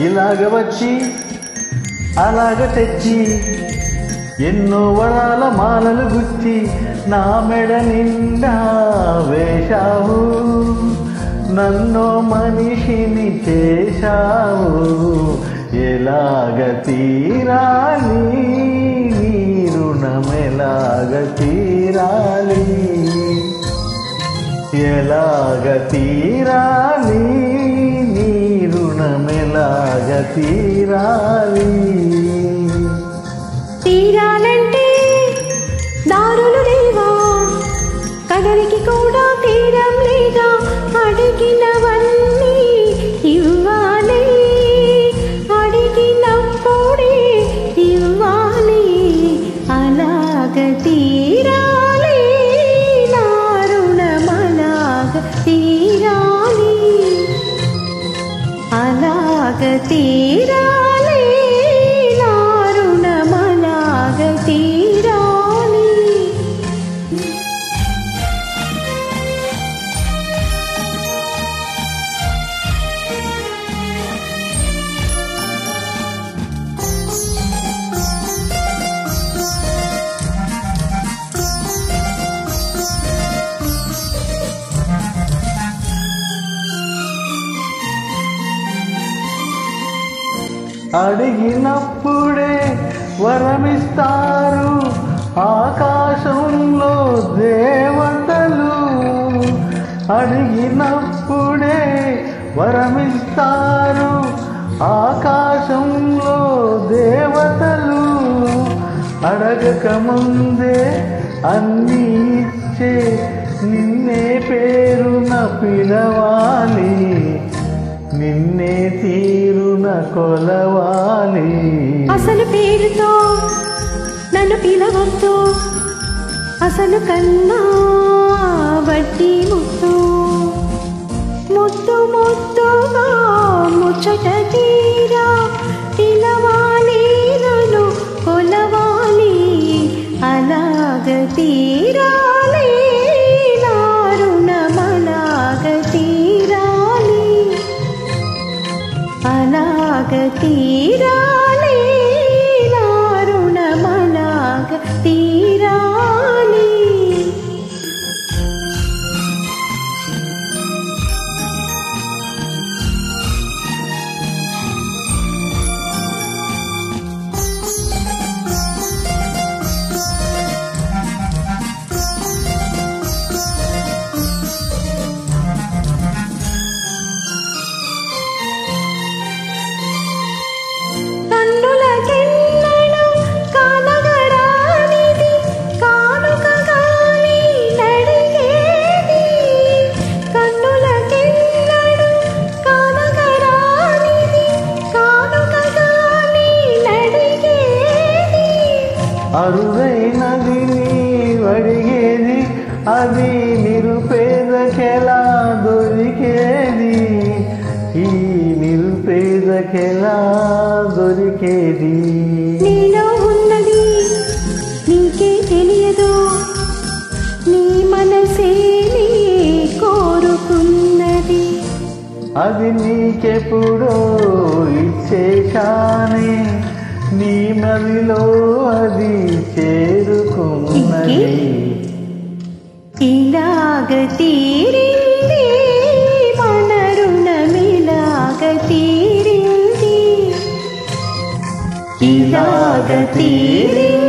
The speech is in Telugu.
ఇలాగ వచ్చి అలాగ తెచ్చి ఎన్నో వరాల మాలలు గుచ్చి నా మెడ నిండా వేశావు నన్నో మనిషిని చేశావు ఎలాగ తీరాలి నీ రుణం ఎలాగ తీరాలి ఎలాగ తీరాలి నీ రుణం ఎలాగ తీరాలి తీరాలంటే దారులు లేవా కడలికి కూడా తీరం లేదా అడిగినవన్నీ ఇవ్వాలి అడిగినప్పుడే ఇవ్వాలి అలాగ తీరాలి నా రుణమలాగ తీరాలి అలాగ తీరాలి నా రుణమలాగ తీరాలి అడిగినప్పుడే వరమిస్తారు ఆకాశంలో దేవతలు అడిగినప్పుడే వరమిస్తారు ఆకాశంలో దేవతలు అడగక ముందే అన్నీ ఇచ్చే నిన్నే పేరున పిలవాలి నిన్నే తీరున కొలవాలి అసలు పేరుతో నన్ను పిలవద్దు అసలు కన్నా వడ్డీ ముద్దు ముద్దు ముద్దుగా ముచ్చట తీరా పిలవాలి నన్ను కొలవాలి అలాగ తీరాలి నా రుణమలాగ తీరాలి అలాగ తీరాలి నా రుణమలాగ తీరాలి కన్నుల కెన్నెలు కానగరానిది కానుకగాని నడిగేది కన్నుల కెన్నెలు కానగరానిది కానుకగాని నడిగేది అరుదైనది నీ అడిగేది అది నిరుపేదకెలా దొరికేది ఈ నిరుపేదకెలా దొరికేది నీలో ఉన్నది నీకే తెలియదు నీ మనసే నీ కోరుకున్నది అది నీకెప్పుడో ఇచ్చేశానే నీ మదిలో అది చేరుకున్నది ఇలాగ తీరింది మన రుణమిలాగ తీరింది ఇలాగ తీరింది